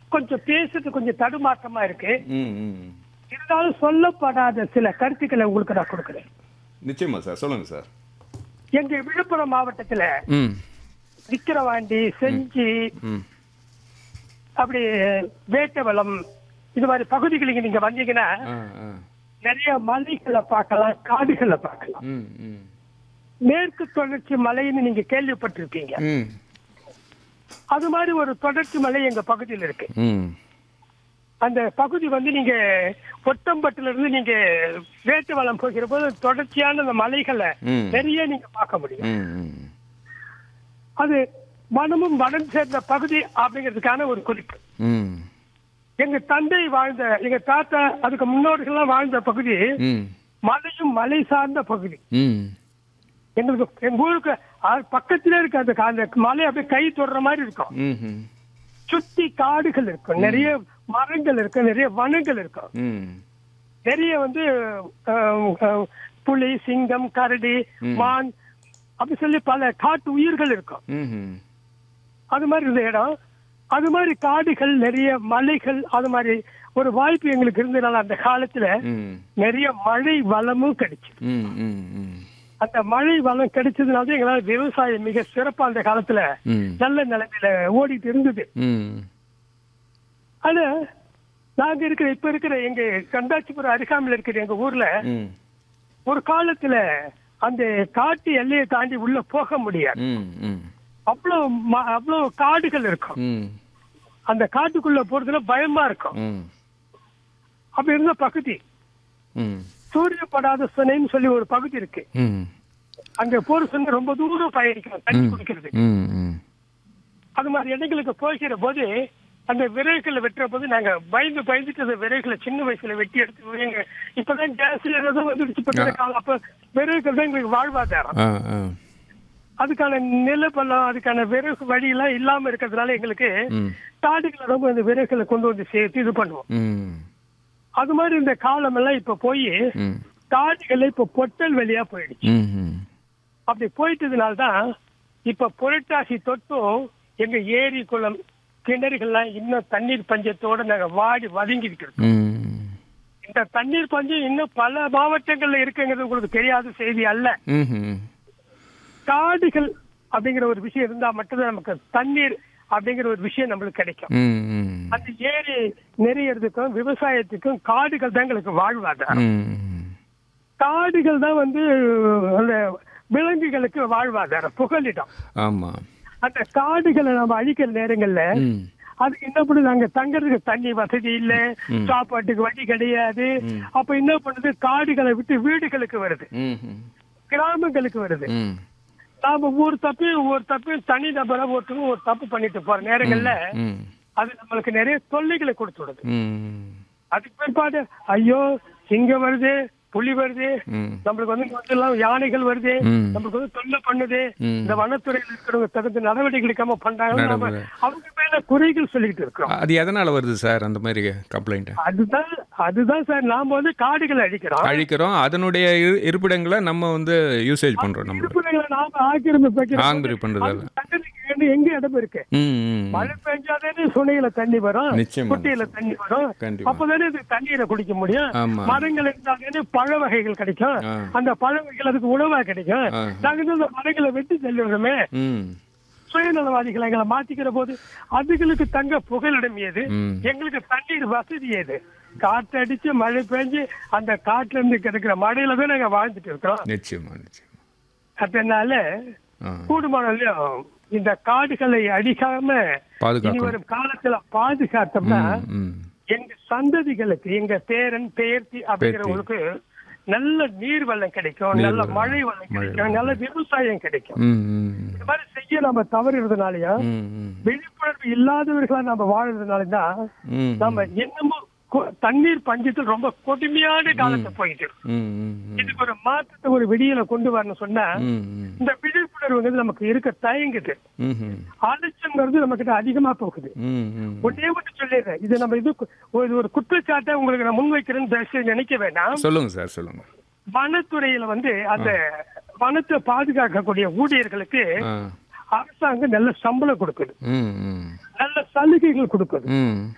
கொஞ்சம் பேசுறது கொஞ்சம் தடுமாற்றமா இருக்கு ம் ம் இருந்தாலும் சொல்லப்படாத சில கருத்துக்களை உங்களுக்கு நான் கொடுக்குறேன் நிச்சயமா சார் சொல்லுங்க சார் எங்க விழுப்புரம் மாவட்டத்துல ம் விக்கிரவாண்டி செஞ்சி ம் அப்படி வேட்டவளம் இது மாதிரி பகுதிகளுக்கு நீங்க வந்தீங்கன்னா ஆ ஆ நிறைய மலைகளை பார்க்கலாம் காடுகளை பார்க்கலாம் ம் ம் மேற்கு தொடர்ச்சி மலைன்னு நீங்க கேள்விப்பட்டிருப்பீங்க ம் அது மாதிரி ஒரு தொடர்ச்சி மலை எங்க பகுதியில் இருக்கு ம் அந்த பகுதி வந்து நீங்க பொட்டம்பட்டுல இருந்து நீங்க வேட்டுவளம் போகிற போது தொடர்ச்சியான அந்த மலைகளை ம். நிறைய நீங்க பார்க்க முடியும் ம் ம் அது வனமும் வனம் சேர்ந்த பகுதி அப்படிங்கிறதுக்கான ஒரு குறிப்பு ம் எங்க தந்தை வாழ்ந்த எங்க தாத்தா அதுக்கு முன்னோர்கள்லாம் வாழ்ந்த பகுதி ம் மலையும் மலை சார்ந்த பகுதி ம் எங்களுக்கு எங்க ஊருக்கு அ- பக்கத்திலே இருக்கு அந்த கா- அந்த மலை அப்படியே கை தொடுற மாதிரி இருக்கும் ம் ம் சுத்தி காடுகள் இருக்கும் நிறைய மரங்கள் இருக்கும் நிறைய வனங்கள் இருக்கும் ம் நிறைய வந்து அஹ், அஹ், புலி சிங்கம் கரடி மான் அப்படி சொல்லி பல காட்டு உயிர்கள் இருக்கும் ம் அது மாதிரி இருந்த இடம் அது மாதிரி காடுகள் நிறைய மலைகள் அது மாதிரி ஒரு வாய்ப்பு எங்களுக்கு இருந்ததுனால அந்த காலத்துல ம் நிறைய மழை வளமும் கிடைச்சு ம் ம் ம் அந்த மழை வளம் கிடைச்சதுனால தான் எங்களால விவசாயம் மிக சிறப்பா அந்த காலத்துல ம் நல்ல நிலைமையில ஓடிட்டு இருந்தது ம் ஆனா நாங்க இருக்கிற இப்ப இருக்கிற எங்க கண்டாச்சிபுரம் அருகாமையில் இருக்கிற எங்க ஊர்ல ம் ஒரு காலத்துல அந்த காட்டு எல்லையை தாண்டி உள்ள போக முடியாது ம் ம் அவ்வளவு ம- அவ்வளவு காடுகள் இருக்கும் ம் அந்த காட்டுக்குள்ள போறதுல பயமா இருக்கும் ம் அப்படி இருந்த பகுதி ம் சூரியப்படாத சுனைன்னு சொல்லி ஒரு பகுதி இருக்கு ம் அங்க போற சொன்ன ரொம்ப தூரம் பயணிக்கணும் தண்ணி குடிக்கிறது ம் ம் அது மாதிரி இடங்களுக்கு போகிற போது அந்த விறகுகளை வெட்டுற போது நாங்க பயந்து பயந்துட்டு அந்த விறகுகளை சின்ன வயசுல வெட்டி எடுத்து எங்க இப்பதான் கேஸ் ஏதோ வந்துடுச்சு இப்ப காலம் அப்ப விறகுகள் தான் எங்களுக்கு வாழ்வாதாரம் ஆ ஆ அதுக்கான நிலப்பள்ளம் அதுக்கான விறகு வழி எல்லாம் இல்லாம இருக்கிறதுனால எங்களுக்கு ம் காடுகளை ரொம்ப இந்த விறகுகளை கொண்டு வந்து சேர்த்து இது பண்ணுவோம் ம் அது மாதிரி இந்த காலம் எல்லாம் இப்ப போய் ம் காடுகள் இப்ப பொட்டல் வழியா போயிடுச்சு ம் ம் அப்படி போயிட்டதுனால தான் இப்ப புரட்டாசி தொட்டும் எங்க ஏரி குளம் கிணறுகள்லாம் இன்னும் தண்ணீர் பஞ்சத்தோட நாங்க வாடி வதங்கிட்டு இருக்கோம் ம் இந்த தண்ணீர் பஞ்சம் இன்னும் பல மாவட்டங்கள்ல இருக்குங்கிறது உங்களுக்கு தெரியாத செய்தி அல்ல ம் காடுகள் அப்படிங்கிற ஒரு விஷயம் இருந்தா மட்டும்தான் நமக்கு தண்ணீர் அப்படிங்கிற ஒரு விஷயம் நம்மளுக்கு கிடைக்கும் ம் ம் அந்த ஏரி நிறையறதுக்கும் விவசாயத்துக்கும் காடுகள் தான் எங்களுக்கு வாழ்வாதாரம் ம் காடுகள் தான் வந்து அந்த விலங்குகளுக்கு வாழ்வாதாரம் புகலிடம் ஆமாம் அந்த காடுகளை நம்ம அழிக்கிற நேரங்கள்ல ம் அதுக்கு என்ன பண்ணுது அங்க தங்கறதுக்கு தண்ணி வசதி இல்ல சாப்பாட்டுக்கு வழி கிடையாது அப்ப என்ன பண்ணுது காடுகளை விட்டு வீடுகளுக்கு வருது ம் ம் கிராமங்களுக்கு வருது ம் நாம ஒவ்வொரு தப்பையும் ஒவ்வொரு தப்பையும் தனி நபரா ஒருத்தரும் ஒரு தப்பு பண்ணிட்டு போற நேரங்கள்ல ம் அது நம்மளுக்கு நிறைய தொல்லைகளை கொடுத்து விடுது ம் அதுக்கு பிற்பாடு ஐயோ சிங்கம் வருது புலி வருது ம் நம்மளுக்கு வந்து இங்க வந்து எல்லாம் யானைகள் வருது ம். நம்மளுக்கு வந்து தொல்லை பண்ணுது ம். இந்த வனத்துறையில் இருக்கிறவங்க தகுந்த நடவடிக்கை எடுக்காம பண்றாங்க நம்ம நடவடிக்கை. அவங்க மேல குறைகள் சொல்லிட்டு இருக்கோம் அது எதனால் வருது சார் அந்த மாதிரி கம்ப்ளைண்ட் அதுதான் அதுதான் சார் நாம வந்து காடுகளை அழிக்கிறோம் அழிக்கிறோம் அதனுடைய இரு- இருப்பிடங்களை நம்ம வந்து யூசேஜ் பண்ணுறோம் நம்ம இருப்பிடங்களை நாம ஆக்கிரமிப்பு வைக்கிறோம். ஆங்கிரி பண்ணுறதால அது தண்ணீருக்கு வேண்டி எங்க இடம் இருக்கு ம் ம் மழை பெஞ்சாதானே சுனையில தண்ணி வரும் நிச்சயமா. குட்டையில தண்ணி வரும் கண்டிப்பா. அப்பதானே இது தண்ணீரை குடிக்க முடியும் ஆமா. மரங்கள் இருந்தாலே பழ வகைகள் கிடைக்கும் ஆ. அந்த பழ வகைகள் அதுக்கு உணவா கிடைக்கும் ஆ. நாங்க வந்து அந்த மரங்களை வெட்டி செல்லுறோமே ம் சுயநலவாதிகளை எங்களை மாத்திக்கிற போது அதுகளுக்கு தங்க புகலிடம் ஏது ம். எங்களுக்கு தண்ணீர் வசதி ஏது காற்று அடிச்சு மழை பெஞ்சு அந்த காட்டுல இருந்து கிடைக்கிற மழையில தான் நாங்க வாழ்ந்துட்டு இருக்கிறோம் நிச்சயமா நிச்சயமா அதனால ஆ கூடுமானாலும் இந்த காடுகளை அடிக்காம இனி பாதுகாக்கணும் வரும் காலத்துல பாதுகாத்தோம்னா ம் ம் எங்க சந்ததிகளுக்கு எங்க பேரன் பேர்த்தி அப்படிங்கிறவங்களுக்கு நல்ல நீர் வளம் கிடைக்கும் நீர் நல்ல வளம், மழை வளம் கிடைக்கும் நல்ல விவசாயம் கிடைக்கும் ம் ம் இந்த மாதிரி செய்ய நம்ம தவறுறதுனாலயும் ம் ம் விழிப்புணர்வு இல்லாதவர்களா நம்ம வாழ்றதுனாலதான் ம் நம்ம என்னமோ கொ- தண்ணீர் பஞ்சத்தில் ரொம்ப கொடுமையான காலத்தை போயிட்டு இருக்கு. ம் ம் ம் இதுக்கு ஒரு மாற்றத்தை ஒரு விடியலை கொண்டு வரணும் சொன்னா ம் ம் இந்த விழிப்புணர்வுங்கிறது நமக்கு இருக்க தயங்குது ம் ம் அலட்சங்கிறது நம்ம கிட்ட அதிகமா போகுது ம் ம் ஒன்னே மட்டும் சொல்லிடுறேன் இது நம்ம இது கு- ஒரு ஒரு குற்றச்சாட்டை உங்களுக்கு நான் முன்வைக்கிறேன்னு தயவு செய்து நினைக்க வேண்டாம் சொல்லுங்க சார் சொல்லுங்க வனத்துறையில வந்து அந்த வனத்தை பாதுகாக்கக்கூடிய ஊழியர்களுக்கு ஆ அரசாங்கம் நல்ல சம்பளம் கொடுக்குது ம் ம் நல்ல சலுகைகள் கொடுக்குது ம்